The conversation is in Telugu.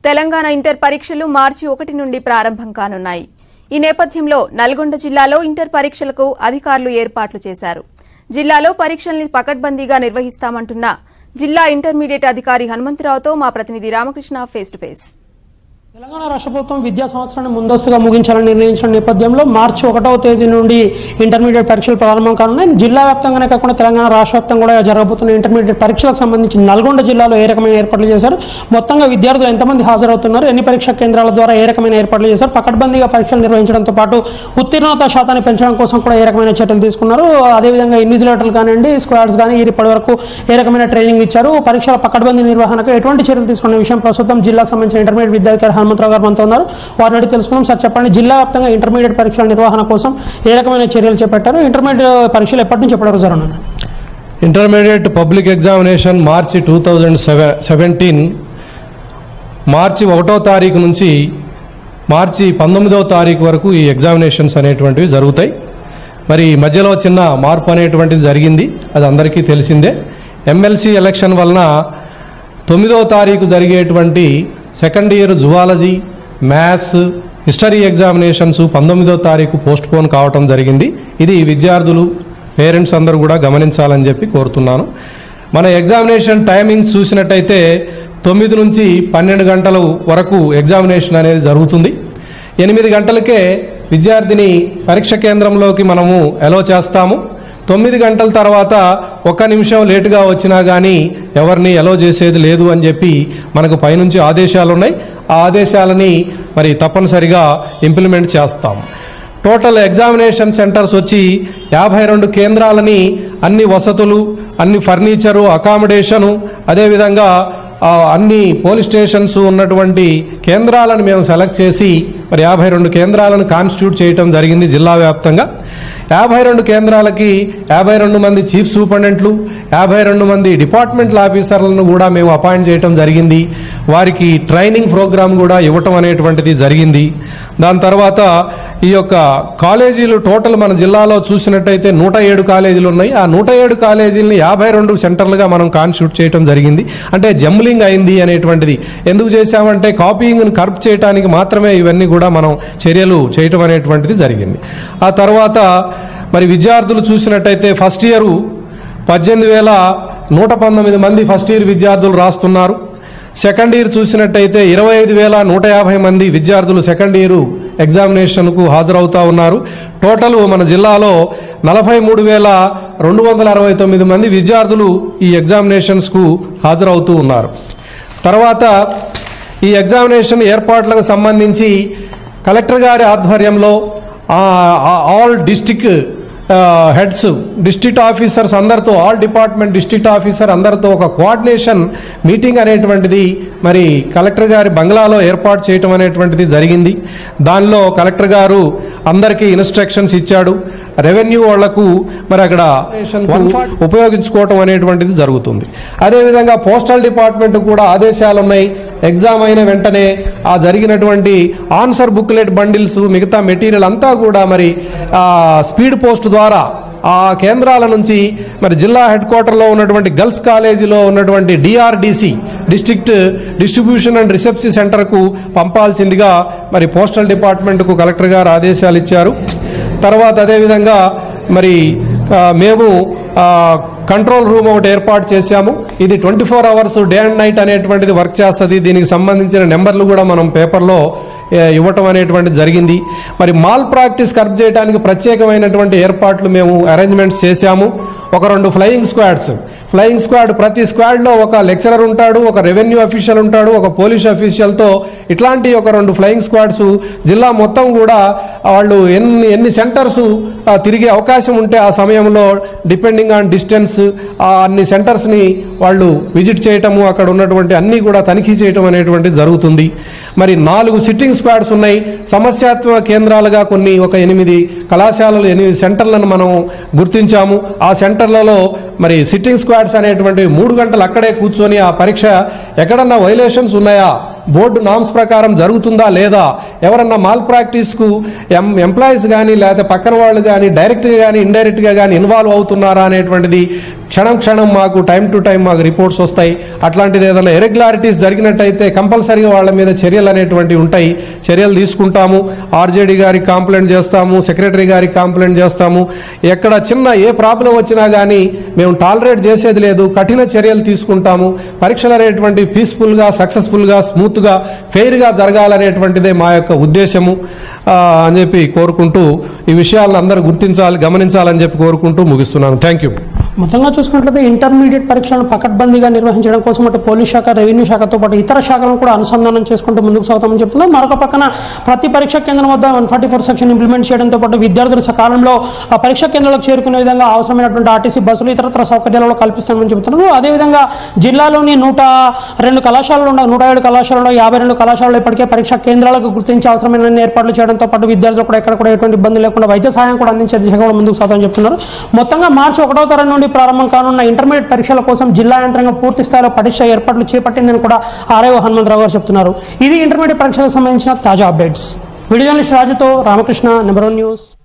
తెలంగాణ ఇంటర్ పరీక్షలు మార్చి ఒకటి నుండి ప్రారంభం కానున్నాయి ఈ నేపథ్యంలో నల్గొండ జిల్లాలో ఇంటర్ పరీక్షలకు అధికారులు ఏర్పాట్లు చేశారు జిల్లాలో పరీక్షల్ని పకడ్బందీగా నిర్వహిస్తామంటున్న జిల్లా ఇంటర్మీడియట్ అధికారి హనుమంతరావుతో మా ప్రతినిధి Ramakrishna face to face Telangana రాష్ట్ర ప్రభుత్వం విద్యా సంవత్సరాన్ని ముందస్తుగా ముగించాలని నిర్ణయించిన నేపథ్యంలో మార్చి ఒకటవ తేదీ నుండి ఇంటర్మీడియట్ పరీక్షలు ప్రారంభం కానున్నాయి జిల్లా వ్యాప్తంగానే కాకుండా తెలంగాణ రాష్ట్ర వ్యాప్తంగా కూడా జరగబోతున్న ఇంటర్మీడియట్ పరీక్షలకు సంబంధించి నల్గొండ జిల్లాలో ఏ రకమైన ఏర్పాట్లు చేశారు మొత్తంగా విద్యార్థులు ఎంతమంది హాజరవుతున్నారు ఎన్ని పరీక్షా కేంద్రాల ద్వారా ఏ రకమైన ఏర్పాట్లు చేశారు పకడ్బందీగా పరీక్షలు నిర్వహించడంతో పాటు ఉత్తీర్ణత శాతాన్ని పెంచడం కోసం కూడా ఏ రకమైన చర్యలు తీసుకున్నారు అదేవిధంగా ఇన్విజిలేటర్లు కానివ్వండి స్క్వాడ్స్ కానీ ఇప్పటి వరకు ఏ రకమైన ట్రైనింగ్ ఇచ్చారు పరీక్షల పకడ్బందీ నిర్వహణకు ఎటువంటి చర్యలు తీసుకున్న విషయం ప్రస్తుతం జిల్లాకు సంబంధించిన ఇంటర్మీడియట్ విద్యాధికారి హనుమంతరావు గారు మనతో ఉన్నారు వారిని అడిగి తెలుసుకుందాం సార్ చెప్పండి జిల్లా వ్యాప్తంగా ఇంటర్మీడియట్ పరీక్షల నిర్వహణ కోసం ఏ రకమైన చర్యలు చేపట్టారు ఇంటర్మీడియట్ పరీక్షలు ఎప్పటి నుంచి ఎప్పటి వరకు జరగనున్నాయి intermediate public examination March two thousand seventeen March ఒకటో తారీఖు నుంచి మార్చి పంతొమ్మిదవ తారీఖు వరకు ఈ ఎగ్జామినేషన్స్ అనేటువంటివి జరుగుతాయి మరి మధ్యలో చిన్న మార్పు అనేటువంటిది జరిగింది అది అందరికీ తెలిసిందే ఎమ్మెల్సీ ఎలక్షన్ వలన తొమ్మిదవ తారీఖు జరిగేటువంటి second year zoology maths history examinations పంతొమ్మిదవ తారీఖు పోస్ట్ పోన్ కావటం జరిగింది ఇది విద్యార్థులు పేరెంట్స్ అందరూ కూడా గమనించాలని చెప్పి కోరుతున్నాను మన ఎగ్జామినేషన్ టైమింగ్స్ చూసినట్టయితే తొమ్మిది నుంచి పన్నెండు గంటల వరకు ఎగ్జామినేషన్ అనేది జరుగుతుంది ఎనిమిది గంటలకే విద్యార్థిని పరీక్ష కేంద్రంలోకి మనము ఎలో చేస్తాము తొమ్మిది గంటల తర్వాత ఒక్క నిమిషం లేటుగా వచ్చినా కానీ ఎవరిని ఎలో చేసేది లేదు అని చెప్పి మనకు పైనుంచి ఆదేశాలు ఉన్నాయి ఆ ఆదేశాలని మరి తప్పనిసరిగా ఇంప్లిమెంట్ చేస్తాం టోటల్ ఎగ్జామినేషన్ సెంటర్స్ వచ్చి యాభై రెండు కేంద్రాలని అన్ని వసతులు అన్ని ఫర్నిచరు అకామిడేషను అదేవిధంగా ఆ, అన్ని పోలీస్ స్టేషన్స్ ఉన్నటువంటి కేంద్రాలను మేము సెలెక్ట్ చేసి మరి యాభై రెండు కేంద్రాలను కాన్స్టిట్యూట్ చేయటం జరిగింది జిల్లా వ్యాప్తంగా యాభై రెండు కేంద్రాలకి యాభై రెండు మంది చీఫ్ సూపరింటెండెంట్లు యాభై రెండు మంది డిపార్ట్మెంటల్ ఆఫీసర్లను కూడా మేము అపాయింట్ చేయటం జరిగింది వారికి ట్రైనింగ్ ప్రోగ్రామ్ కూడా ఇవ్వటం అనేటువంటిది జరిగింది దాని తర్వాత ఈ యొక్క కాలేజీలు టోటల్ మన జిల్లాలో చూసినట్టయితే నూట ఏడు కాలేజీలు ఉన్నాయి ఆ నూట ఏడు కాలేజీలని యాభై రెండు సెంటర్లుగా మనం కాన్స్టిట్యూట్ చేయటం జరిగింది అంటే జంబ్లింగ్ అయింది అనేటువంటిది ఎందుకు చేశామంటే కాపీయింగ్ను కర్ప్ చేయడానికి మాత్రమే ఇవన్నీ కూడా మనం చర్యలు చేయటం అనేటువంటిది జరిగింది ఆ తర్వాత మరి విద్యార్థులు చూసినట్టయితే ఫస్ట్ ఇయరు పద్దెనిమిది వేల నూట పంతొమ్మిది మంది ఫస్ట్ ఇయర్ విద్యార్థులు రాస్తున్నారు సెకండ్ ఇయర్ చూసినట్టయితే ఇరవై ఐదు వేల నూట యాభై మంది విద్యార్థులు సెకండ్ ఇయర్ ఎగ్జామినేషన్కు హాజరవుతా ఉన్నారు టోటల్ మన జిల్లాలో నలభై మూడు వేల రెండు వందల అరవై తొమ్మిది మంది విద్యార్థులు ఈ ఎగ్జామినేషన్స్కు హాజరవుతూ ఉన్నారు తర్వాత ఈ ఎగ్జామినేషన్ ఏర్పాట్లకు సంబంధించి కలెక్టర్ గారి ఆధ్వర్యంలో ఆ, ఆ, ఆల్ డిస్టిక్ ఆ, హెడ్స్ డిస్ట్రిక్ట్ ఆఫీసర్స్ అందరితో ఆల్ డిపార్ట్మెంట్ డిస్ట్రిక్ట్ ఆఫీసర్ అందరితో ఒక కోఆర్డినేషన్ మీటింగ్ అనేటువంటిది మరి కలెక్టర్ గారి బంగ్లాలో ఏర్పాటు చేయటం అనేటువంటిది జరిగింది దానిలో కలెక్టర్ గారు అందరికీ ఇన్స్ట్రక్షన్స్ ఇచ్చాడు రెవెన్యూ వాళ్లకు మరి అక్కడ ఉపయోగించుకోవటం అనేటువంటిది జరుగుతుంది అదేవిధంగా పోస్టల్ డిపార్ట్మెంట్ కూడా ఆదేశాలు ఉన్నాయి ఎగ్జామ్ అయిన వెంటనే ఆ జరిగినటువంటి ఆన్సర్ బుక్లెట్ బండిల్స్ మిగతా మెటీరియల్ అంతా కూడా మరి ఆ, స్పీడ్ పోస్ట్ ద్వారా ఆ కేంద్రాల నుంచి మరి జిల్లా హెడ్ క్వార్టర్లో ఉన్నటువంటి గర్ల్స్ కాలేజీలో ఉన్నటువంటి DRDC district distribution and reception సెంటర్కు పంపాల్సిందిగా మరి పోస్టల్ డిపార్ట్మెంట్కు కలెక్టర్ గారు ఆదేశాలు ఇచ్చారు తర్వాత అదేవిధంగా మరి ఆ, మేము ఆ, కంట్రోల్ రూమ్ ఒకటి ఏర్పాటు చేశాము ఇది twenty four hours day and night అనేటువంటిది వర్క్ చేస్తుంది దీనికి సంబంధించిన నెంబర్లు కూడా మనం పేపర్లో ఏ, ఇవ్వటం అనేటువంటిది జరిగింది మరి మాల్ ప్రాక్టీస్ కర్ప్ చేయడానికి ప్రత్యేకమైనటువంటి ఏర్పాట్లు మేము అరేంజ్మెంట్స్ చేశాము ఒక రెండు ఫ్లయింగ్ స్క్వాడ్స్ ఫ్లయింగ్ స్క్వాడ్ ప్రతి స్క్వాడ్లో ఒక లెక్చరర్ ఉంటాడు ఒక రెవెన్యూ అఫీషియల్ ఉంటాడు ఒక పోలీస్ అఫీషియల్తో ఇట్లాంటి ఒక రెండు ఫ్లయింగ్ స్క్వాడ్స్ జిల్లా మొత్తం కూడా వాళ్ళు ఎన్ని ఎన్ని సెంటర్స్ తిరిగే అవకాశం ఉంటే ఆ సమయంలో డిపెండింగ్ ఆన్ డిస్టెన్స్ అన్ని సెంటర్స్ని వాళ్ళు విజిట్ చేయటము అక్కడ ఉన్నటువంటి అన్నీ కూడా తనిఖీ చేయటం అనేటువంటిది జరుగుతుంది మరి నాలుగు సిట్టింగ్ స్క్వాడ్స్ ఉన్నాయి సమస్యాత్మక కేంద్రాలుగా కొన్ని ఒక ఎనిమిది కళాశాలలు ఎనిమిది సెంటర్లను మనం గుర్తించాము ఆ సెంటర్లలో మరి సిట్టింగ్ స్క్వాడ్స్ అనేటువంటి మూడు గంటలు అక్కడే కూర్చొని ఆ పరీక్ష ఎక్కడన్నా వైలేషన్స్ ఉన్నాయా బోర్డు నామ్స్ ప్రకారం జరుగుతుందా లేదా ఎవరన్నా మాల్ ప్రాక్టీస్కు ఎం ఎంప్లాయీస్ కానీ లేకపోతే పక్కన వాళ్ళు కానీ డైరెక్ట్గా కానీ ఇండైరెక్ట్గా కానీ ఇన్వాల్వ్ అవుతున్నారా అనేటువంటిది క్షణం క్షణం మాకు టైం టు టైం మాకు రిపోర్ట్స్ వస్తాయి అట్లాంటిది ఏదైనా ఇరెగ్యులారిటీస్ జరిగినట్టయితే కంపల్సరీగా వాళ్ళ మీద చర్యలు అనేటువంటివి ఉంటాయి చర్యలు తీసుకుంటాము ఆర్జేడీ గారికి కాంప్లైంట్ చేస్తాము సెక్రటరీ గారికి కాంప్లైంట్ చేస్తాము ఎక్కడ చిన్న ఏ ప్రాబ్లం వచ్చినా కానీ మేము టాలరేట్ చేసేది లేదు కఠిన చర్యలు తీసుకుంటాము పరీక్షలు అనేటువంటి పీస్ఫుల్గా సక్సెస్ఫుల్గా స్మూత్గా ఫెయిర్గా జరగాలనేటువంటిదే మా యొక్క ఉద్దేశము ఆ, అని చెప్పి కోరుకుంటూ ఈ విషయాలను అందరూ గుర్తించాలి గమనించాలని చెప్పి కోరుకుంటూ ముగిస్తున్నాను థ్యాంక్ యూ మొత్తంగా చూసుకున్నట్లయితే ఇంటర్మీడియట్ పరీక్షలను పకడ్బందీగా నిర్వహించడం కోసం అటు పోలీస్ శాఖ రెవెన్యూ శాఖతో పాటు ఇతర శాఖలను కూడా అనుసంధానం చేసుకుంటూ ముందుకు సాగుతామని చెప్తున్నారు మరొక పక్కన ప్రతి పరీక్ష కేంద్రం వద్ద one forty four section implement చేయడంతో పాటు విద్యార్థులు సకాలంలో ఆ పరీక్ష కేంద్రాలకు చేరుకునే విధంగా అవసరమైనటువంటి ఆర్టీసీ బస్సులు ఇతరత్ర సౌకర్యాలను కల్పిస్తామని చెబుతున్నారు అదేవిధంగా జిల్లాలోని నూట రెండు కళాశాలలు ఉన్న నూట ఏడు కళాశాలలో యాభై రెండు కళాశాలలో ఇప్పటికే పరీక్షా కేంద్రాలకు గుర్తించి అవసరమైన ఏర్పాట్లు చేయడంతో పాటు విద్యార్థులు కూడా ఎక్కడ కూడా ఎటువంటి ఇబ్బంది లేకుండా వైద్య సహాయం కూడా అందించే దిశగా కూడా ముందుకు సాగుతామని చెప్తున్నారు మొత్తంగా మార్చి ఒకటో తరం నుండి ప్రారంభం కానున్న ఇంటర్మీడియట్ పరీక్షల కోసం జిల్లా యంత్రాంగం పూర్తి స్థాయిలో పరీక్ష ఏర్పాట్లు చేపట్టిందని కూడా ఆర్ఐఓ హనుమంతరావు గారు చెప్తున్నారు ఇది ఇంటర్మీడియట్ పరీక్షలకు సంబంధించిన తాజా అప్డేట్స్ వీడియో జర్నలిస్ట్ రాజుతో రామకృష్ణ నెంబర్ వన్ న్యూస్